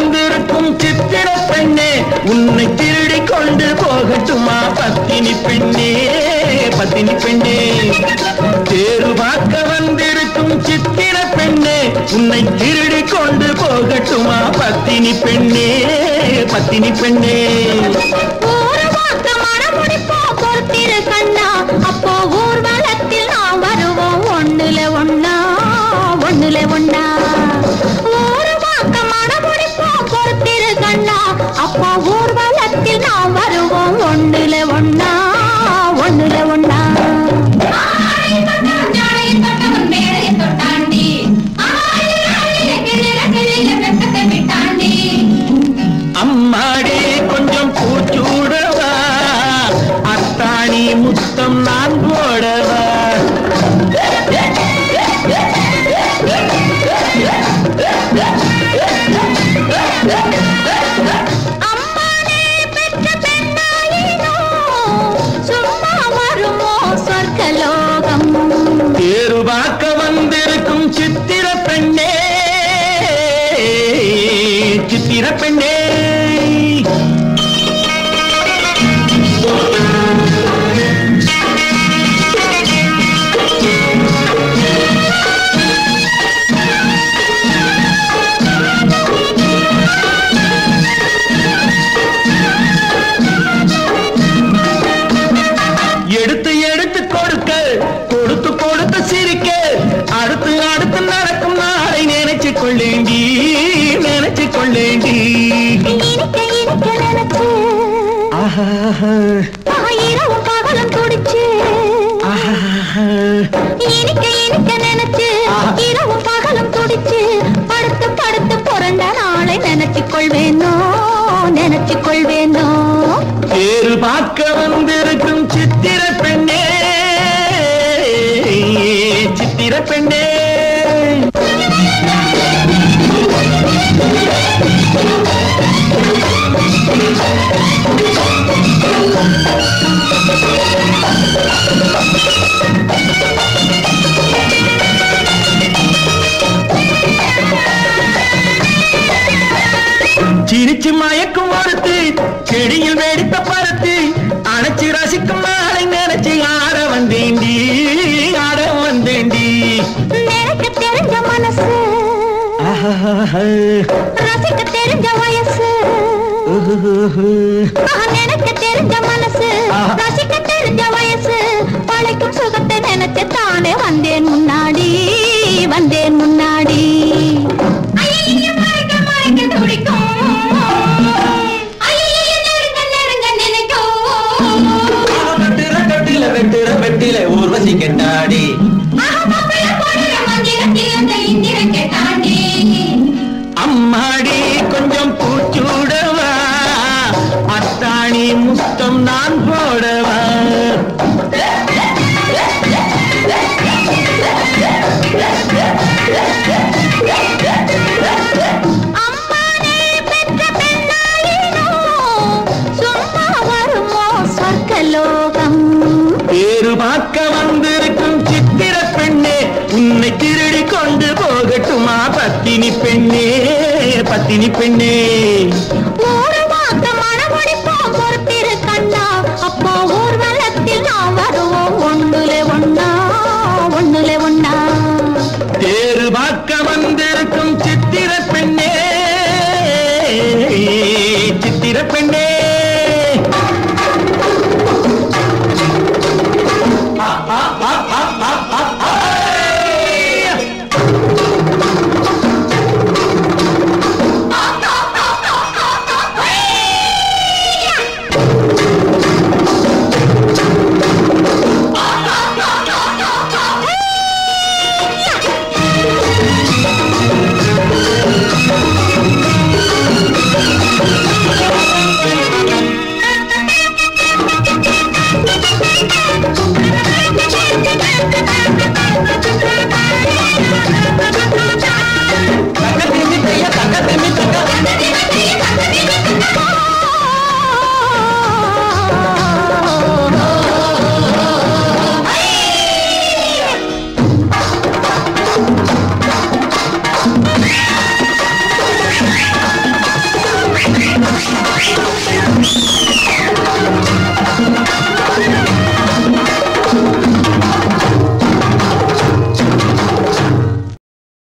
வந்திருக்கும் சித்திர பெண்ணே உன்னை திருடி கொண்டு போகட்டுமா பத்தினி பெண்ணே பத்தினி பெண்ணே தேரு பார்க்க வந்திருக்கும் சித்திர பெண்ணே உன்னை திருடி கொண்டு போகட்டுமா பத்தினி பெண்ணே பத்தினி பெண்ணே ஒரு வாக்க மனமுடிப்போம் பொறுத்திரு கண்ணா அப்போ ஊர்வலத்தில் நாம் வருவோம் ஒண்ணுல ஒண்ணா ஒண்ணுல ஒண்ணா ஒரு வாக்க மனமுடிப்போம் பொறுத்திரு கண்ணா அப்போ ஊர்வலத்தில் நாம் வருவோம் ஒண்ணுல ஒண்ணா ஒண்ணுல ஒண்ணா அம்மாடி கொஞ்சம் பூச்சூடவா அத்தாணி முத்தம் நான் போடவா அம்மானே பெற்ற பெண்ணாயினோ சும்மா வருமோ சொர்க்கலோகம் தேரு பார்க்க வந்திருக்கும் சித்திர பெண்ணே சித்திர பெண்ணே எடுத்து எடுத்து கொடுக்க கொடுத்து கொடுத்து சிரிக்க அடுத்து அடுத்து நடக்கும் நாளை நினைச்சு கொள்ளேண்டி நினைச்சு கொள்ளேண்டி இனிக்க இனிக்க நினைச்சு ஆஹா ஆயிரம் பகலும் துடிச்சு ஆஹா இனிக்க இனிக்க நினைச்சு இரவும் பகலும் துடிச்சு படுத்து படுத்து புரண்ட நாளை நினைச்சு கொள்வேனோ நினைச்சு கொள்வேனோ தேரு பார்க்க வந்திருக்கும் சித்திர பெண்ணே சித்திர பெண்ணே சிரிச்சு மயக்கும் ஒருத்து செடியில் வெடித்த பருத்து அணைச்சு ரசிக்கும் நாளை நினைச்சு ஆட வந்தேண்டி ஆட வந்தேண்டி நினைக்க தெரிஞ்ச மனசு ஆஹா ரசிக்க தெரிஞ்ச வயசு ஆஹ், நினைக்க தெரிஞ்ச மனசு ரசிக்க தெரிஞ்ச வயசு பழைக்கும் சுகத்தை நினைச்சு தானே வந்தேன் முன்னாடி வந்தேன் முன்னாடி ஐயையோ, மறைக்க, மறைக்க துடிக்கும். ஐயையோ, நெருங்க, நெருங்க நினைக்கும். வெட்டுற கட்டில வெட்டுற வெட்டில ஊர்வசி கெட்டாடி ஆஹா, மாப்பிள்ளை போடுற மந்திரத்தில் அந்த இந்திரன் தாண்டி அம்மாடி கொஞ்சம் பூச்சூடவா அத்தாணி முத்தம் நான் போடவா அம்மானே பெற்ற பெண்ணாயினோ சும்மா வருமோ சொர்க்கலோகம் பேரு பார்க்க வந்திருக்கும் சித்திர பெண்ணே உன்னை திருடி கொண்டு போகட்டுமா பத்தினி பெண்ணே பத்தினி பெண்ணே ஒரு வாக்க மனமுடிப்போம் பொறுத்திரு கண்ணா அப்போ ஊர்வலத்தில் நாம் வருவோம் ஒண்ணுல ஒண்ணா ஒண்ணுல ஒண்ணா தேரு பார்க்க வந்திருக்கும் சித்திர பெண்ணே சித்திர பெண்ணே